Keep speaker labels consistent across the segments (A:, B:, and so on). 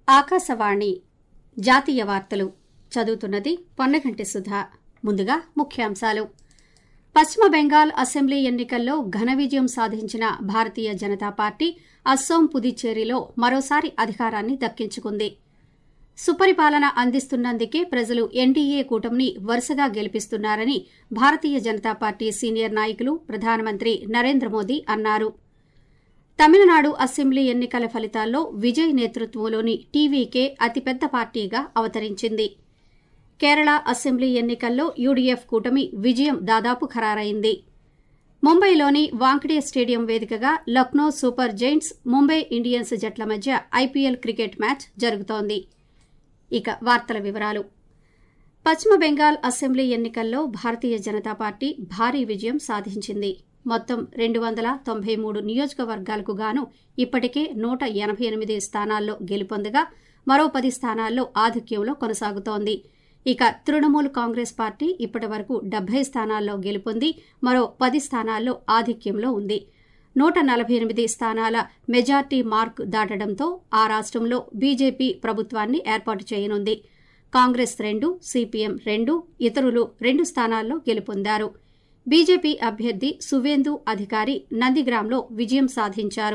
A: ఆకాశవాణి జాతీయ వార్తలు చదువుతున్నది పొన్నగంటి సుధా ముందుగా ముఖ్యాంశాలు పశ్చిమ బెంగాల్ అసెంబ్లీ ఎన్నికల్లో ఘన విజయం సాధించిన భారతీయ జనతా పార్టీ అస్సోం పుదుచ్చేరిలో మరోసారి అధికారాన్ని దక్కించుకుంది సుపరిపాలన అందిస్తున్నందుకే ప్రజలు ఎన్డీఏ కూటమిని వరుసగా గెలిపిస్తున్నారని భారతీయ జనతా పార్టీ సీనియర్ నాయకులు ప్రధానమంత్రి నరేంద్ర మోదీ అన్నారు తమిళనాడు అసెంబ్లీ ఎన్నికల ఫలితాల్లో విజయ్ నేతృత్వంలోని టీవీకే అతిపెద్ద పార్టీగా అవతరించింది కేరళ అసెంబ్లీ ఎన్నికల్లో యూడీఎఫ్ కూటమి విజయం దాదాపు ఖరారైంది ముంబైలోని వాంఖడే స్టేడియం వేదికగా Lucknow super Giants Mumbai Indians జట్ల మధ్య ఐపీఎల్ క్రికెట్ మ్యాచ్ జరుగుతోంది ఇక వార్తల వివరాలు పశ్చిమ బెంగాల్ అసెంబ్లీ ఎన్నికల్లో భారతీయ జనతా పార్టీ భారీ విజయం సాధించింది మొత్తం రెండు వందల తొంభై మూడు నియోజకవర్గాలకు గాను ఇప్పటికే నూట ఎనభై ఎనిమిది స్థానాల్లో గెలుపొందగా మరో పది స్థానాల్లో ఆధిక్యంలో కొనసాగుతోంది ఇక తృణమూల్ కాంగ్రెస్ పార్టీ ఇప్పటి వరకు డెబ్బై స్థానాల్లో గెలుపొంది మరో పది స్థానాల్లో ఆధిక్యంలో ఉంది నూట నలభై ఎనిమిది స్థానాల మెజార్టీ మార్క్ దాటడంతో ఆ రాష్ట్రంలో బీజేపీ ప్రభుత్వాన్ని ఏర్పాటు చేయనుంది కాంగ్రెస్ రెండు సిపిఎం రెండు ఇతరులు రెండు స్థానాల్లో గెలుపొందారు బీజేపీ అభ్యర్థి సువేందు అధికారి నందిగ్రామ్లో విజయం సాధించారు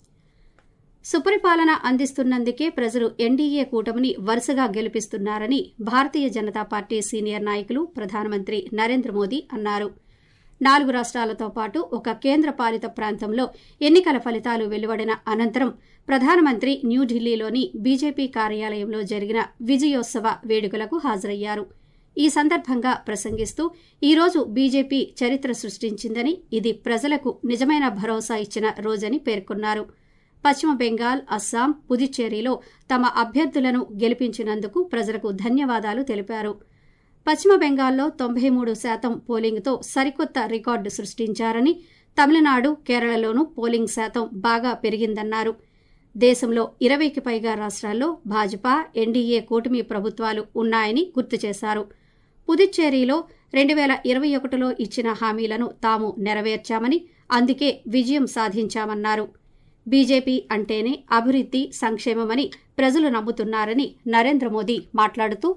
A: సుపరిపాలన అందిస్తున్నందుకే ప్రజలు ఎన్డీఏ కూటమిని వరుసగా గెలిపిస్తున్నారని భారతీయ జనతా పార్టీ సీనియర్ నాయకులు ప్రధానమంత్రి నరేంద్ర మోదీ అన్నారు నాలుగు రాష్ట్రాలతో పాటు ఒక కేంద్ర పాలిత ప్రాంతంలో ఎన్నికల ఫలితాలు వెలువడిన అనంతరం ప్రధానమంత్రి న్యూఢిల్లీలోని బీజేపీ కార్యాలయంలో జరిగిన విజయోత్సవ వేడుకలకు హాజరయ్యారు ఈ సందర్భంగా ప్రసంగిస్తూ ఈ రోజు బీజేపీ చరిత్ర సృష్టించిందని ఇది ప్రజలకు నిజమైన భరోసా ఇచ్చిన రోజని పేర్కొన్నారు పశ్చిమ బెంగాల్ అస్సాం పుదుచ్చేరిలో తమ అభ్యర్థులను గెలిపించినందుకు ప్రజలకు ధన్యవాదాలు తెలిపారు పశ్చిమ బెంగాల్లో తొంభై మూడు శాతం పోలింగ్తో సరికొత్త రికార్డు సృష్టించారని తమిళనాడు కేరళలోనూ పోలింగ్ శాతం బాగా పెరిగిందన్నారు దేశంలో ఇరవైకి పైగా రాష్ట్రాల్లో భాజపా ఎన్డీఏ కూటమి ప్రభుత్వాలు ఉన్నాయని గుర్తు చేశారు పుదుచ్చేరిలో రెండు వేల ఇరవై ఒకటిలో ఇచ్చిన హామీలను తాము నెరవేర్చామని అందుకే విజయం సాధించామన్నారు బీజేపీ అంటేనే అభివృద్ది సంక్షేమమని ప్రజలు నమ్ముతున్నారని నరేంద్ర మోదీ మాట్లాడుతూ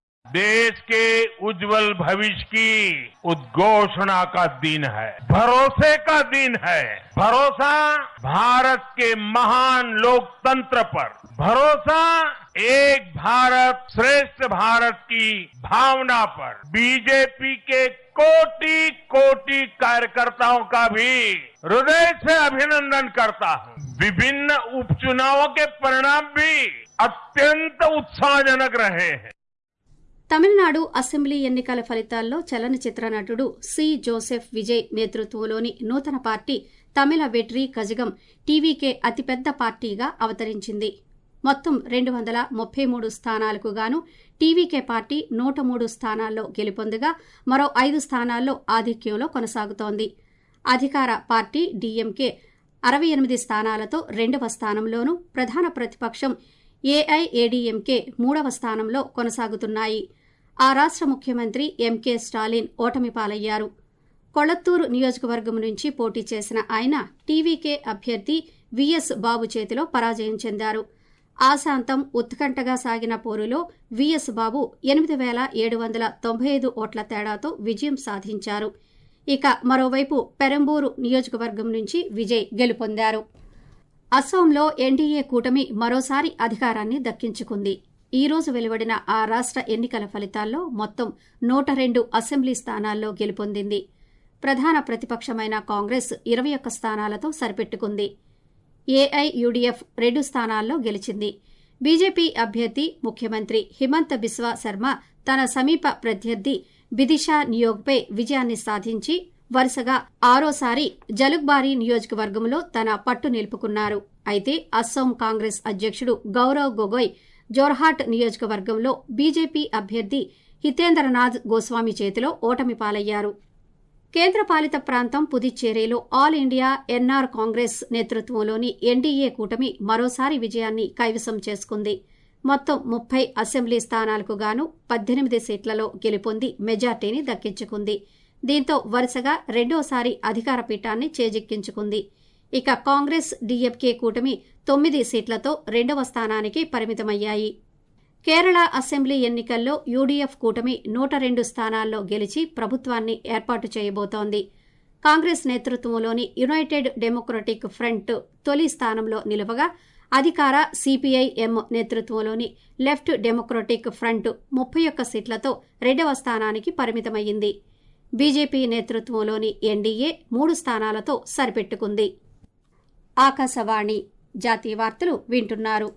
B: देश के उज्जवल भविष्य की उद्घोषणा का दिन है भरोसे का दिन है भरोसा भारत के महान लोकतंत्र पर भरोसा एक भारत श्रेष्ठ भारत की भावना पर बीजेपी के कोटि कोटि कार्यकर्ताओं का भी हृदय से अभिनंदन करता हूं विभिन्न उपचुनावों के परिणाम भी अत्यंत उत्साहजनक रहे हैं
A: తమిళనాడు అసెంబ్లీ ఎన్నికల ఫలితాల్లో చలనచిత్ర నటుడు సి జోసెఫ్ విజయ్ నేతృత్వంలోని నూతన పార్టీ తమిళ వెట్రి కజగం టీవీకే అతిపెద్ద పార్టీగా అవతరించింది మొత్తం రెండు వందల ముప్పై మూడు స్థానాలకు గాను టీవీకే పార్టీ నూట మూడు స్థానాల్లో గెలుపొందగా మరో ఐదు స్థానాల్లో ఆధిక్యంలో కొనసాగుతోంది అధికార పార్టీ డీఎంకే అరవై ఎనిమిది స్థానాలతో రెండవ స్థానంలోనూ ప్రధాన ప్రతిపక్షం ఏఐఏడీఎంకే మూడవ స్థానంలో కొనసాగుతున్నాయి ఆ రాష్ట్ర ముఖ్యమంత్రి ఎంకే స్టాలిన్ ఓటమి పాలయ్యారు కొళత్తూరు నియోజకవర్గం నుంచి పోటీ చేసిన ఆయన టీవీకే అభ్యర్థి విఎస్ బాబు చేతిలో పరాజయం చెందారు ఆశాంతం ఉత్కంఠగా సాగిన పోరులో విఎస్ బాబు ఎనిమిది వేల ఏడు వందల తొంభై ఐదు ఓట్ల తేడాతో విజయం సాధించారు ఇక మరోవైపు పెరంబూరు నియోజకవర్గం నుంచి విజయ్ గెలుపొందారు అస్సోంలో ఎన్డీఏ కూటమి మరోసారి అధికారాన్ని దక్కించుకుంది ఈ రోజు వెలువడిన ఆ రాష్ట్ర ఎన్నికల ఫలితాల్లో మొత్తం నూట రెండు అసెంబ్లీ స్థానాల్లో గెలుపొందింది ప్రధాన ప్రతిపక్షమైన కాంగ్రెస్ ఇరవై ఒక్క స్థానాలతో సరిపెట్టుకుంది ఏఐయుడిఎఫ్ రెండు స్థానాల్లో గెలిచింది బీజేపీ అభ్యర్థి ముఖ్యమంత్రి హిమంత బిస్వా శర్మ తన సమీప ప్రత్యర్థి బిదిషా నియోగ్పై విజయాన్ని సాధించి వరుసగా ఆరోసారి జలుగ్బారీ నియోజకవర్గంలో తన పట్టు నిలుపుకున్నారు అయితే అస్సోం కాంగ్రెస్ అధ్యక్షుడు గౌరవ్ గొగోయ్ జోర్హాట్ నియోజకవర్గంలో బీజేపీ అభ్యర్థి హితేంద్రనాథ్ గోస్వామి చేతిలో ఓటమి పాలయ్యారు కేంద్రపాలిత ప్రాంతం పుదుచ్చేరిలో ఆల్ ఇండియా ఎన్ఆర్ కాంగ్రెస్ నేతృత్వంలోని ఎన్డీఏ కూటమి మరోసారి విజయాన్ని కైవసం చేసుకుంది మొత్తం ముప్పై అసెంబ్లీ స్థానాలకు గాను పద్దెనిమిది సీట్లలో గెలుపొంది మెజార్టీని దక్కించుకుంది దీంతో వరుసగా రెండోసారి అధికార పీఠాన్ని చేజిక్కించుకుంది ఇక కాంగ్రెస్ డీఎంకే కూటమి తొమ్మిది సీట్లతో రెండవ స్థానానికి పరిమితమయ్యాయి కేరళ అసెంబ్లీ ఎన్నికల్లో యూడీఎఫ్ కూటమి నూట రెండు స్థానాల్లో గెలిచి ప్రభుత్వాన్ని ఏర్పాటు చేయబోతోంది కాంగ్రెస్ నేతృత్వంలోని యునైటెడ్ డెమోక్రటిక్ ఫ్రంట్ తొలి స్థానంలో నిలవగా అధికార సిపిఐఎం నేతృత్వంలోని లెఫ్ట్ డెమోక్రటిక్ ఫ్రంట్ ముప్పై ఒక్క సీట్లతో రెండవ స్థానానికి పరిమితమయ్యింది బీజేపీ నేతృత్వంలోని ఎన్డీఏ మూడు స్థానాలతో సరిపెట్టుకుంది ఆకాశవాణి జాతీయ వార్తలు వింటున్నారు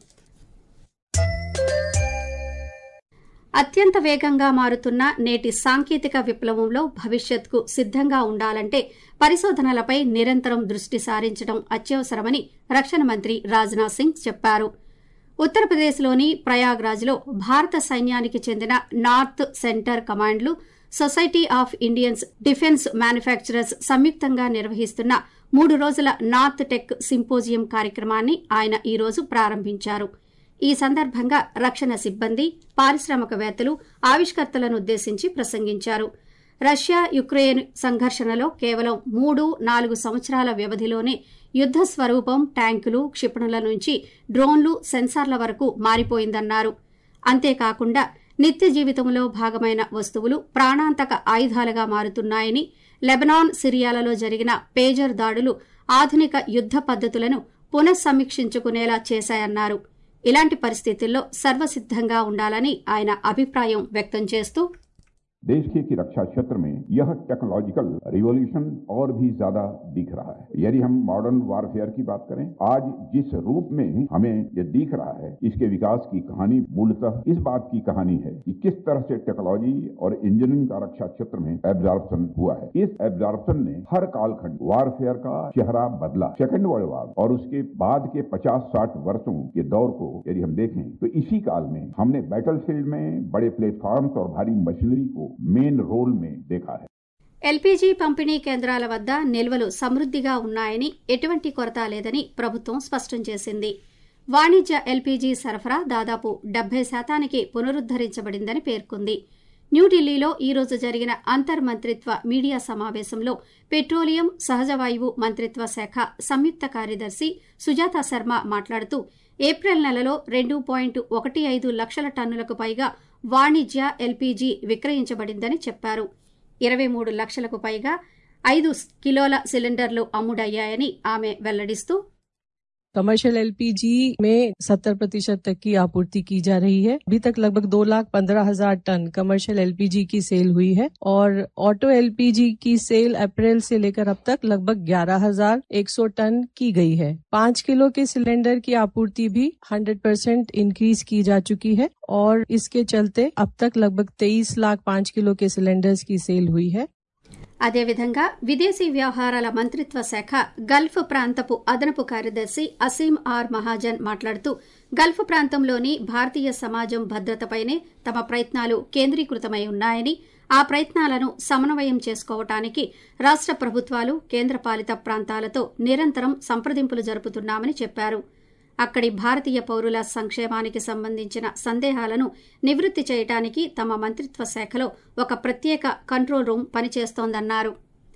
A: అత్యంత వేగంగా మారుతున్న నేటి సాంకేతిక విప్లవంలో భవిష్యత్కు సిద్ధంగా ఉండాలంటే పరిశోధనలపై నిరంతరం దృష్టి సారించడం అత్యవసరమని రక్షణ మంత్రి రాజ్నాథ్ సింగ్ చెప్పారు ఉత్తరప్రదేశ్లోని ప్రయాగ్రాజ్లో భారత సైన్యానికి చెందిన నార్త్ సెంటర్ కమాండ్లు society of Indians defence manufacturers సంయుక్తంగా నిర్వహిస్తున్న మూడు రోజుల నార్త్ టెక్ సింపోజియం కార్యక్రమాన్ని ఆయన ఈరోజు ప్రారంభించారు ఈ సందర్భంగా రక్షణ సిబ్బంది పారిశ్రామికవేత్తలు ఆవిష్కర్తలను ఉద్దేశించి ప్రసంగించారు రష్యా యుక్రెయిన్ సంఘర్షణలో కేవలం మూడు నాలుగు సంవత్సరాల వ్యవధిలోనే యుద్ద స్వరూపం ట్యాంకులు క్షిపణుల నుంచి డ్రోన్లు సెన్సార్ల వరకు మారిపోయిందన్నారు అంతేకాకుండా నిత్య జీవితంలో భాగమైన వస్తువులు ప్రాణాంతక ఆయుధాలుగా మారుతున్నాయని లెబనాన్ సిరియాలలో జరిగిన పేజర్ దాడులు ఆధునిక యుద్ద పద్దతులను పునఃసమీక్షించుకునేలా చేశాయన్నారు ఇలాంటి పరిస్థితుల్లో సర్వసిద్దంగా ఉండాలని ఆయన అభిప్రాయం వ్యక్తం చేస్తూ
C: देश के की रक्षा क्षेत्र में यह टेक्नोलॉजिकल रिवॉल्यूशन और भी ज्यादा दिख रहा है यदि हम मॉडर्न वारफेयर की बात करें आज जिस रूप में हमें ये दिख रहा है इसके विकास की कहानी मूलतः इस बात की कहानी है कि किस तरह से टेक्नोलॉजी और इंजीनियरिंग का रक्षा क्षेत्र में एब्जॉर्प्शन हुआ है इस एब्जॉर्प्शन ने हर कालखंड वारफेयर का चेहरा बदला सेकेंड वर्ल्ड वार और उसके बाद के 50-60 वर्षों के दौर को यदि हम देखें तो इसी काल में हमने बैटलफील्ड में बड़े प्लेटफॉर्म्स और भारी मशीनरी को मेन रोल में देखा है
A: ఎల్పీజీ పంపిణీ కేంద్రాల వద్ద నిల్వలు సమృద్దిగా ఉన్నాయని ఎటువంటి కొరత లేదని ప్రభుత్వం స్పష్టం చేసింది వాణిజ్య ఎల్పీజీ సరఫరా దాదాపు డెబ్బై శాతానికి పునరుద్దరించబడిందని పేర్కొంది న్యూఢిల్లీలో ఈ రోజు జరిగిన అంతర్ మంత్రిత్వ మీడియా సమావేశంలో పెట్రోలియం సహజ వాయువు మంత్రిత్వ శాఖ సంయుక్త కార్యదర్శి సుజాత శర్మ మాట్లాడుతూ ఏప్రిల్ నెలలో రెండు పాయింట్ ఒకటి ఐదు లక్షల టన్నులకు పైగా వాణిజ్య ఎల్పీజీ విక్రయించబడిందని చెప్పారు ఇరవై మూడు లక్షలకు పైగా ఐదు కిలోల సిలిండర్లు అమ్ముడయ్యాయని ఆమె వెల్లడిస్తూ
D: कमर्शियल एलपीजी में 70 प्रतिशत तक की आपूर्ति की जा रही है अभी तक लगभग दो लाख पंद्रह हजार टन कमर्शियल एलपीजी की सेल हुई है और ऑटो एलपीजी की सेल अप्रैल से लेकर अब तक लगभग ग्यारह हजार एक सौ टन की गई है पाँच किलो के सिलेंडर की आपूर्ति भी 100 परसेंट इंक्रीज की जा चुकी है और इसके चलते अब तक लगभग तेईस लाख पाँच किलो के सिलेंडर्स की सेल हुई है
A: అదేవిధంగా విదేశీ వ్యవహారాల మంత్రిత్వ శాఖ గల్ఫ్ ప్రాంతపు అదనపు కార్యదర్శి అసీం ఆర్ మహాజన్ మాట్లాడుతూ గల్ఫ్ ప్రాంతంలోని భారతీయ సమాజం భద్రతపైనే తమ ప్రయత్నాలు కేంద్రీకృతమై ఉన్నాయని ఆ ప్రయత్నాలను సమన్వయం చేసుకోవటానికి రాష్ట ప్రభుత్వాలు కేంద్రపాలిత ప్రాంతాలతో నిరంతరం సంప్రదింపులు జరుపుతున్నామని చెప్పారు అక్కడి భారతీయ పౌరుల సంక్షేమానికి సంబంధించిన సందేహాలను నివృత్తి చేయడానికి తమ మంత్రిత్వ శాఖలో ఒక ప్రత్యేక కంట్రోల్ రూమ్ పనిచేస్తోందన్నారు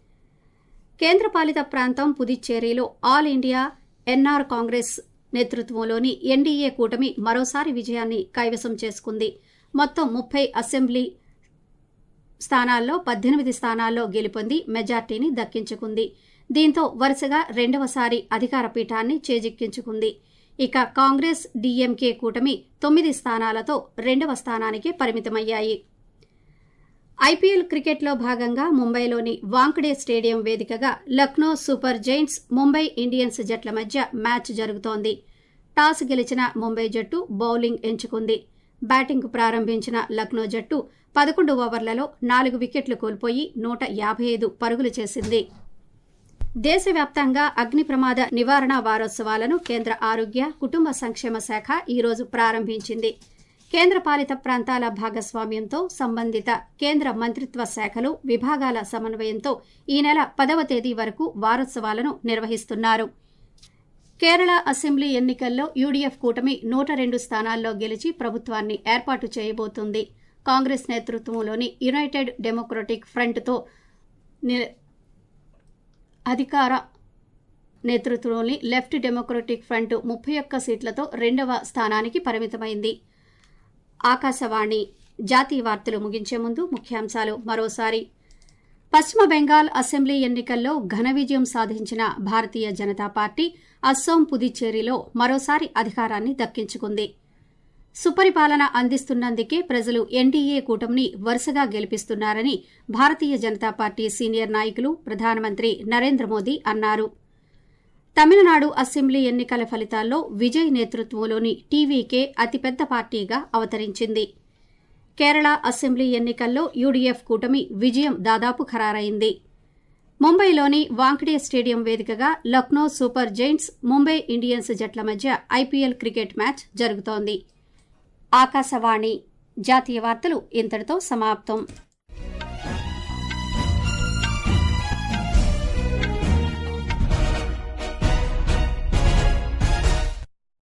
A: కేంద్రపాలిత ప్రాంతం పుదుచ్చేరిలో ఆల్ ఇండియా ఎన్ఆర్ కాంగ్రెస్ నేతృత్వంలోని ఎన్డీఏ కూటమి మరోసారి విజయాన్ని కైవసం చేసుకుంది మొత్తం ముప్పై అసెంబ్లీ స్థానాల్లో పద్దెనిమిది స్థానాల్లో గెలుపొంది మెజార్టీని దక్కించుకుంది దీంతో వరుసగా రెండవసారి అధికార పీఠాన్ని చేజిక్కించుకుంది ఇక కాంగ్రెస్ డీఎంకే కూటమి తొమ్మిది స్థానాలతో రెండవ స్థానానికి పరిమితమయ్యాయి ఐపీఎల్ క్రికెట్లో భాగంగా ముంబైలోని వాంకడే స్టేడియం వేదికగా Lucknow super Giants Mumbai Indians జట్ల మధ్య మ్యాచ్ జరుగుతోంది టాస్ గెలిచిన ముంబై జట్టు బౌలింగ్ ఎంచుకుంది బ్యాటింగ్ ప్రారంభించిన లక్నో జట్టు పదకొండు ఓవర్లలో నాలుగు వికెట్లు కోల్పోయి నూట యాభై ఐదు పరుగులు చేసింది దేశవ్యాప్తంగా అగ్ని ప్రమాద నివారణ వారోత్సవాలను కేంద్ర ఆరోగ్య కుటుంబ సంక్షేమ శాఖ ఈరోజు ప్రారంభించింది కేంద్ర పాలిత ప్రాంతాల భాగస్వామ్యంతో సంబంధిత కేంద్ర మంత్రిత్వ శాఖలు విభాగాల సమన్వయంతో ఈ నెల పదవ తేదీ వరకు వారోత్సవాలను నిర్వహిస్తున్నారు కేరళ అసెంబ్లీ ఎన్నికల్లో యూడీఎఫ్ కూటమి నూట రెండు స్థానాల్లో గెలిచి ప్రభుత్వాన్ని ఏర్పాటు చేయబోతుంది కాంగ్రెస్ నేతృత్వంలోని యునైటెడ్ డెమోక్రటిక్ ఫ్రంట్తో అధికార నేతృత్వంలోని లెఫ్ట్ డెమోక్రటిక్ ఫ్రంట్ ముప్పై ఒక్క సీట్లతో రెండవ స్థానానికి పరిమితమైంది ఆకాశవాణి జాతీయ వార్తలు ముగించే ముందు ముఖ్యాంశాలు మరోసారి పశ్చిమ బెంగాల్ అసెంబ్లీ ఎన్నికల్లో ఘన విజయం సాధించిన భారతీయ జనతా పార్టీ అస్సోం పుదుచ్చేరిలో మరోసారి అధికారాన్ని దక్కించుకుంది సుపరిపాలన అందిస్తున్నందుకే ప్రజలు ఎన్డీఏ కూటమిని వరుసగా గెలిపిస్తున్నారని భారతీయ జనతా పార్టీ సీనియర్ నాయకులు ప్రధానమంత్రి నరేంద్ర మోదీ అన్నారు తమిళనాడు అసెంబ్లీ ఎన్నికల ఫలితాల్లో విజయ్ నేతృత్వంలోని టీవీకే అతిపెద్ద పార్టీగా అవతరించింది కేరళ అసెంబ్లీ ఎన్నికల్లో యూడీఎఫ్ కూటమి విజయం దాదాపు ఖరారైంది ముంబైలోని వాంఖడే స్టేడియం వేదికగా Lucknow super Giants Mumbai Indians జట్ల మధ్య ఐపీఎల్ క్రికెట్ మ్యాచ్ జరుగుతోంది ఆకాశవాణి జాతీయ వార్తలు ఇంతటితో సమాప్తం